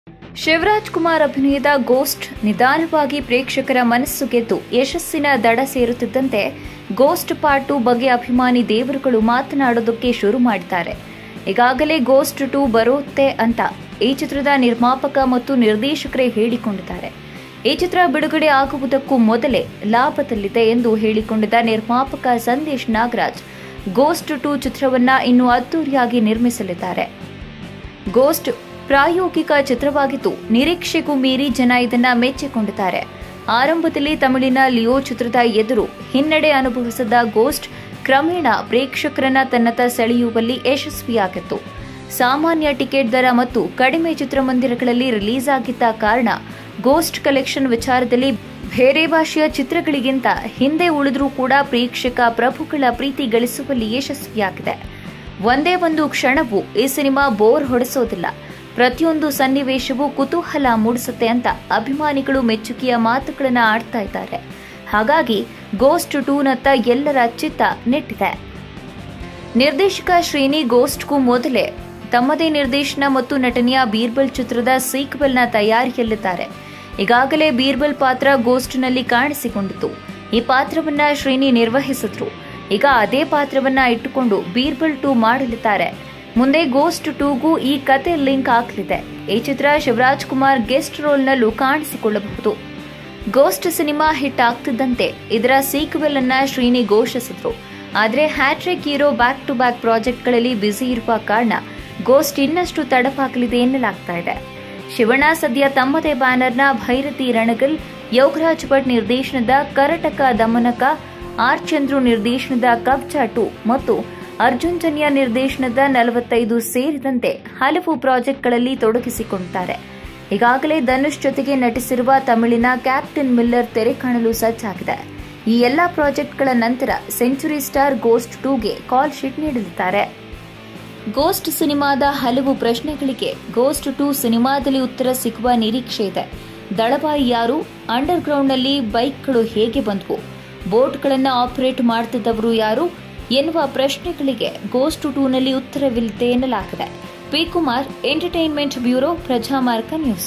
ಶಿವರಾಜ್ ಕುಮಾರ್ ಅಭಿನಯದ ಗೋಸ್ಟ್ ನಿಧಾನವಾಗಿ ಪ್ರೇಕ್ಷಕರ ಮನಸ್ಸು ಗೆದ್ದು ಯಶಸ್ಸಿನ ದಡ ಸೇರುತ್ತಿದ್ದಂತೆ ಗೋಸ್ಟ್ ಪಾರ್ಟ್ ಟು ಬಗ್ಗೆ ಅಭಿಮಾನಿ ದೇವರುಗಳು ಮಾತನಾಡೋದಕ್ಕೆ ಶುರು ಮಾಡಿದ್ದಾರೆ ಈಗಾಗಲೇ ಗೋಸ್ಟ್ ಟು ಬರುತ್ತೆ ಅಂತ ಈ ಚಿತ್ರದ ನಿರ್ಮಾಪಕ ಮತ್ತು ನಿರ್ದೇಶಕರೇ ಹೇಳಿಕೊಂಡಿದ್ದಾರೆ ಈ ಚಿತ್ರ ಬಿಡುಗಡೆ ಆಗುವುದಕ್ಕೂ ಮೊದಲೇ ಲಾಭದಲ್ಲಿದೆ ಎಂದು ಹೇಳಿಕೊಂಡಿದ್ದ ನಿರ್ಮಾಪಕ ಸಂದೇಶ್ ನಾಗರಾಜ್ ಗೋಸ್ಟ್ ಟು ಚಿತ್ರವನ್ನ ಇನ್ನೂ ಅದ್ದೂರಿಯಾಗಿ ನಿರ್ಮಿಸಲಿದ್ದಾರೆ ಗೋಸ್ಟ್ ಪ್ರಾಯೋಗಿಕ ಚಿತ್ರವಾಗಿದ್ದು ನಿರೀಕ್ಷೆಗೂ ಮೀರಿ ಜನ ಇದನ್ನ ಮೆಚ್ಚಿಕೊಂಡಿದ್ದಾರೆ ಆರಂಭದಲ್ಲಿ ತಮಿಳಿನ ಲಿಯೋ ಚಿತ್ರದ ಎದುರು ಹಿನ್ನಡೆ ಅನುಭವಿಸಿದ ಗೋಸ್ಟ್ ಕ್ರಮೇಣ ಪ್ರೇಕ್ಷಕರನ್ನ ತನ್ನತ್ತ ಸೆಳೆಯುವಲ್ಲಿ ಯಶಸ್ವಿಯಾಗಿತ್ತು ಸಾಮಾನ್ಯ ಟಿಕೆಟ್ ದರ ಮತ್ತು ಕಡಿಮೆ ಚಿತ್ರಮಂದಿರಗಳಲ್ಲಿ ರಿಲೀಸ್ ಆಗಿದ್ದ ಕಾರಣ ಗೋಸ್ಟ್ ಕಲೆಕ್ಷನ್ ವಿಚಾರದಲ್ಲಿ ಬೇರೆ ಭಾಷೆಯ ಚಿತ್ರಗಳಿಗಿಂತ ಹಿಂದೆ ಉಳಿದ್ರೂ ಕೂಡ ಪ್ರೇಕ್ಷಕ ಪ್ರಭುಗಳ ಪ್ರೀತಿ ಗಳಿಸುವಲ್ಲಿ ಯಶಸ್ವಿಯಾಗಿದೆ ಒಂದೇ ಒಂದು ಕ್ಷಣವೂ ಈ ಸಿನಿಮಾ ಬೋರ್ ಹೊಡೆಸೋದಿಲ್ಲ ಪ್ರತಿಯೊಂದು ಸನ್ನಿವೇಶವೂ ಕುತೂಹಲ ಮೂಡಿಸುತ್ತೆ ಅಂತ ಅಭಿಮಾನಿಗಳು ಮೆಚ್ಚುಗೆಯ ಮಾತುಗಳನ್ನ ಆಡ್ತಾ ಇದ್ದಾರೆ ಹಾಗಾಗಿ ಗೋಸ್ಟ್ ಟೂನತ್ತ ಎಲ್ಲರ ಚಿತ್ತ ನೆಟ್ಟಿದೆ ನಿರ್ದೇಶಕ ಶ್ರೀನಿ ಗೋಸ್ಟ್ಗೂ ಮೊದಲೇ ತಮ್ಮದೇ ನಿರ್ದೇಶನ ಮತ್ತು ನಟನೆಯ ಬೀರ್ಬಲ್ ಚಿತ್ರದ ಸೀಕ್ವೆಲ್ನ ತಯಾರಿಯಲ್ಲಿದ್ದಾರೆ ಈಗಾಗಲೇ ಬೀರ್ಬಲ್ ಪಾತ್ರ ಗೋಸ್ಟ್ನಲ್ಲಿ ಕಾಣಿಸಿಕೊಂಡಿತು ಈ ಪಾತ್ರವನ್ನ ಶ್ರೀನಿ ನಿರ್ವಹಿಸಿದ್ರು ಈಗ ಅದೇ ಪಾತ್ರವನ್ನ ಇಟ್ಟುಕೊಂಡು ಬೀರ್ಬಲ್ ಟೂ ಮಾಡಲಿದ್ದಾರೆ ಮುಂದೆ ಗೋಸ್ಟ್ ಟೂಗೂ ಈ ಕತೆ ಲಿಂಕ್ ಆಗಲಿದೆ ಈ ಚಿತ್ರ ಶಿವರಾಜ್ ಕುಮಾರ್ ಗೆಸ್ಟ್ ರೋಲ್ನಲ್ಲೂ ಕಾಣಿಸಿಕೊಳ್ಳಬಹುದು ಗೋಸ್ಟ್ ಸಿನಿಮಾ ಹಿಟ್ ಆಗ್ತಿದ್ದಂತೆ ಇದರ ಸೀಕ್ವೆಲ್ ಅನ್ನ ಶ್ರೀನಿ ಘೋಷಿಸಿದ್ರು ಆದರೆ hat trick hero back to back ಪ್ರಾಜೆಕ್ಟ್ಗಳಲ್ಲಿ ಬ್ಯುಸಿ ಇರುವ ಕಾರಣ ಗೋಸ್ಟ್ ಇನ್ನಷ್ಟು ತಡವಾಗಲಿದೆ ಎನ್ನಲಾಗ್ತಾ ಇದೆ ಶಿವಣ್ಣ ಸದ್ಯ ತಮ್ಮದೇ ಬ್ಯಾನರ್ನ ಭೈರತಿ ರಣಗಲ್ ಯೋಗರಾಜ್ ಭಟ್ ನಿರ್ದೇಶನದ ಕರಟಕ ದಮನಕ ಆರ್ ಚಂದ್ರು ನಿರ್ದೇಶನದ ಕಬ್ಜಾ ಟು ಮತ್ತು ಅರ್ಜುನ್ ಜನ್ಯ ನಿರ್ದೇಶನದ ನಲವತ್ತೈದು ಸೇರಿದಂತೆ ಹಲವು ಪ್ರಾಜೆಕ್ಟ್ಗಳಲ್ಲಿ ತೊಡಗಿಸಿಕೊಂಡಿದ್ದಾರೆ ಈಗಾಗಲೇ ಧನುಷ್ ಜೊತೆಗೆ ನಟಿಸಿರುವ ತಮಿಳಿನ ಕ್ಯಾಪ್ಟನ್ ಮಿಲ್ಲರ್ ತೆರೆ ಕಾಣಲು ಸಜ್ಜಾಗಿದೆ ಈ ಎಲ್ಲಾ ಪ್ರಾಜೆಕ್ಟ್ಗಳ ನಂತರ ಸೆಂಚುರಿ ಸ್ಟಾರ್ ಗೋಸ್ಟ್ ಟೂಗೆ ಕಾಲ್ ಶೀಟ್ ನೀಡಲಿದ್ದಾರೆ ಗೋಸ್ಟ್ ಸಿನಿಮಾದ ಹಲವು ಪ್ರಶ್ನೆಗಳಿಗೆ ಗೋಸ್ಟ್ ಟು ಸಿನಿಮಾದಲ್ಲಿ ಉತ್ತರ ಸಿಗುವ ನಿರೀಕ್ಷೆ ಇದೆ ದಳವಾಯಿ ಯಾರು ಅಂಡರ್ಗ್ರೌಂಡ್ನಲ್ಲಿ ಬೈಕ್ಗಳು ಹೇಗೆ ಬಂದವು ಬೋಟ್ಗಳನ್ನು ಆಪರೇಟ್ ಮಾಡ್ತಿದ್ದವರು ಯಾರು ಎನ್ನುವ ಪ್ರಶ್ನೆಗಳಿಗೆ ಗೋಸ್ಟ್ ಟೂನಲ್ಲಿ ಉತ್ತರವಿಲ್ಲದೆ ಎನ್ನಲಾಗಿದೆ P Kumar entertainment bureau Prajamarga news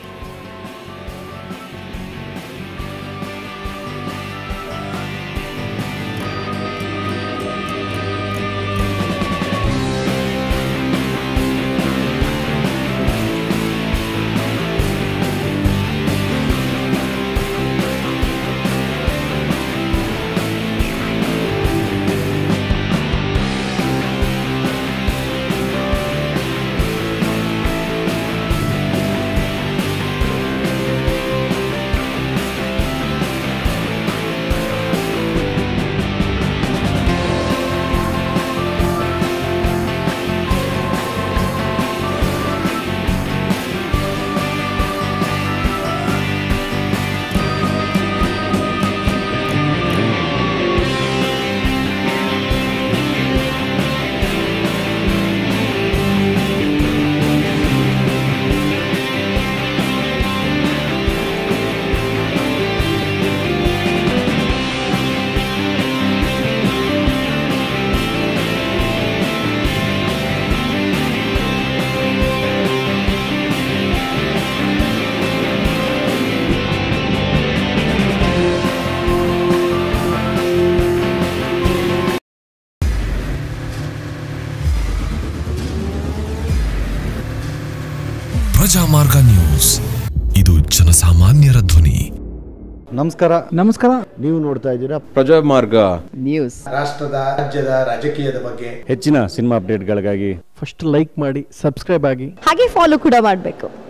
Prajamarga news ಇದು ಜನಸಾಮಾನ್ಯರ ಧ್ವನಿ ನಮಸ್ಕಾರ ನಮಸ್ಕಾರ ನೀವು ನೋಡ್ತಾ ಇದ್ದೀರಾ ಪ್ರಜಾಮಾರ್ಗ ನ್ಯೂಸ್ ರಾಷ್ಟ್ರದ ರಾಜ್ಯದ ರಾಜಕೀಯದ ಬಗ್ಗೆ ಹೆಚ್ಚಿನ ಸಿನಿಮಾ ಅಪ್ಡೇಟ್ಗಳಿಗಾಗಿ ಫಸ್ಟ್ ಲೈಕ್ ಮಾಡಿ ಸಬ್ಸ್ಕ್ರೈಬ್ ಆಗಿ ಹಾಗೆ ಫಾಲೋ ಕೂಡ ಮಾಡಬೇಕು